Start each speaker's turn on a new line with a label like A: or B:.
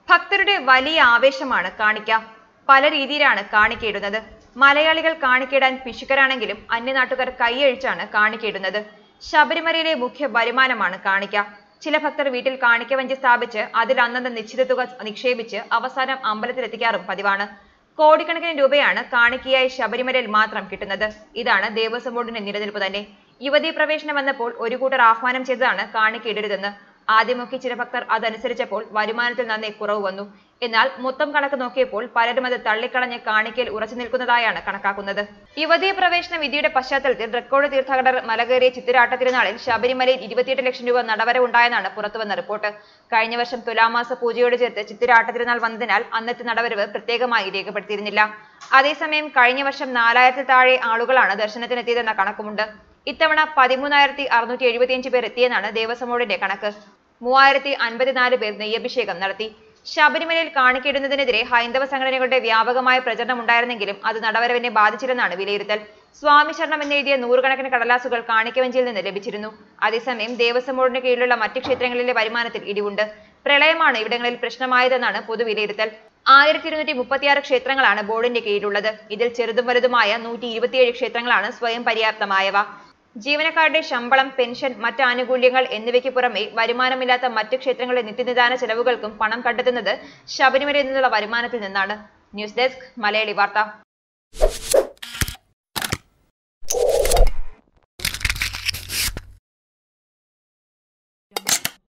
A: ഭക്തരുടെ വലിയ ആവേശമാണ് കാണിക്ക പല രീതിയിലാണ് കാണിക്കയിടുന്നത് മലയാളികൾ കാണിക്കയിടാൻ പിശുക്കരാണെങ്കിലും അന്യനാട്ടുകാർ കൈയഴിച്ചാണ് കാണിക്കയിടുന്നത് ശബരിമലയിലെ മുഖ്യ വരുമാനമാണ് കാണിക്ക ചില ഭക്തർ വീട്ടിൽ കാണിക്ക വഞ്ചി സ്ഥാപിച്ച് അതിൽ അന്നന്ന് നിശ്ചിത തുക നിക്ഷേപിച്ച് അവസാനം അമ്പലത്തിലെത്തിക്കാറും പതിവാണ് കോടിക്കണക്കിന് രൂപയാണ് കാണിക്കയായി ശബരിമലയിൽ മാത്രം കിട്ടുന്നത് ഇതാണ് ദേവസ്വം ബോർഡിന്റെ നിലനിൽപ്പ് തന്നെ യുവതീ പ്രവേശനം വന്നപ്പോൾ ഒരു കൂട്ടർ ആഹ്വാനം ചെയ്തതാണ് കാണിക്കയിടരുതെന്ന് ആദ്യമൊക്കെ ചില ഭക്തർ അതനുസരിച്ചപ്പോൾ വരുമാനത്തിൽ നന്നേ കുറവ് വന്നു എന്നാൽ മൊത്തം കണക്ക് നോക്കിയപ്പോൾ പലരും അത് തള്ളിക്കളഞ്ഞ് കാണിക്കൽ ഉറച്ചു നിൽക്കുന്നതായാണ് കണക്കാക്കുന്നത് യുവതീ പ്രവേശന വിധിയുടെ പശ്ചാത്തലത്തിൽ റെക്കോർഡ് തീർത്ഥാടകർ മലകയറിയ ചിത്തിരാട്ട തിരുനാളിൽ ശബരിമലയിൽ ഇരുപത്തിയെട്ട് ലക്ഷം രൂപ നടവരവുണ്ടായെന്നാണ് പുറത്തുവന്ന റിപ്പോർട്ട് കഴിഞ്ഞ വർഷം തുലാമാസ പൂജയോട് ചേർത്ത് ചിത്തിരാട്ട തിരുനാൾ വന്നതിനാൽ അന്നത്തെ നടവരവ് പ്രത്യേകമായി രേഖപ്പെടുത്തിയിരുന്നില്ല അതേസമയം കഴിഞ്ഞ വർഷം നാലായിരത്തിൽ താഴെ ആളുകളാണ് ദർശനത്തിനെത്തിയതെന്ന കണക്കുമുണ്ട് ഇത്തവണ പതിമൂന്നായിരത്തി അറുന്നൂറ്റി എഴുപത്തിയഞ്ച് പേർ എത്തിയെന്നാണ് ദേവസ്വം ബോർഡിന്റെ കണക്ക് മൂവായിരത്തി അൻപത്തിനാല് പേർ നെയ്യഭിഷേകം നടത്തി ശബരിമലയിൽ കാണിക്കിടുന്നതിനെതിരെ ഹൈന്ദവ സംഘടനകളുടെ വ്യാപകമായ പ്രചരണം ഉണ്ടായിരുന്നെങ്കിലും അത് നടവരവിനെ ബാധിച്ചില്ലെന്നാണ് വിലയിരുത്തൽ സ്വാമി ശരണം എന്നെഴുതിയ നൂറുകണക്കിന് കടലാസുകൾ കാണിക്കവഞ്ചിയിൽ നിന്ന് ലഭിച്ചിരുന്നു അതേസമയം ദേവസ്വം ബോർഡിന് കീഴിലുള്ള മറ്റ് ക്ഷേത്രങ്ങളിലെ വരുമാനത്തിൽ ഇടിവുണ്ട് പ്രളയമാണ് ഇവിടങ്ങളിൽ പ്രശ്നമായതെന്നാണ് പൊതുവിലയിരുത്തൽ ആയിരത്തി ഇരുന്നൂറ്റി മുപ്പത്തിയാറ് ക്ഷേത്രങ്ങളാണ് ബോർഡിന്റെ കീഴിലുള്ളത് ഇതിൽ ചെറുതും വലുതുമായ നൂറ്റി ഇരുപത്തിയേഴ് ക്ഷേത്രങ്ങളാണ് സ്വയം പര്യാപ്തമായവ ജീവനക്കാരുടെ ശമ്പളം പെൻഷൻ മറ്റ് ആനുകൂല്യങ്ങൾ എന്നിവയ്ക്ക് പുറമെ വരുമാനമില്ലാത്ത മറ്റ് ക്ഷേത്രങ്ങളിലെ നിത്യനിദാന ചെലവുകൾക്കും പണം കണ്ടെത്തുന്നത് ശബരിമലയിൽ നിന്നുള്ള വരുമാനത്തിൽ നിന്നാണ് ന്യൂസ് ഡെസ്ക് മലയാളി വാർത്ത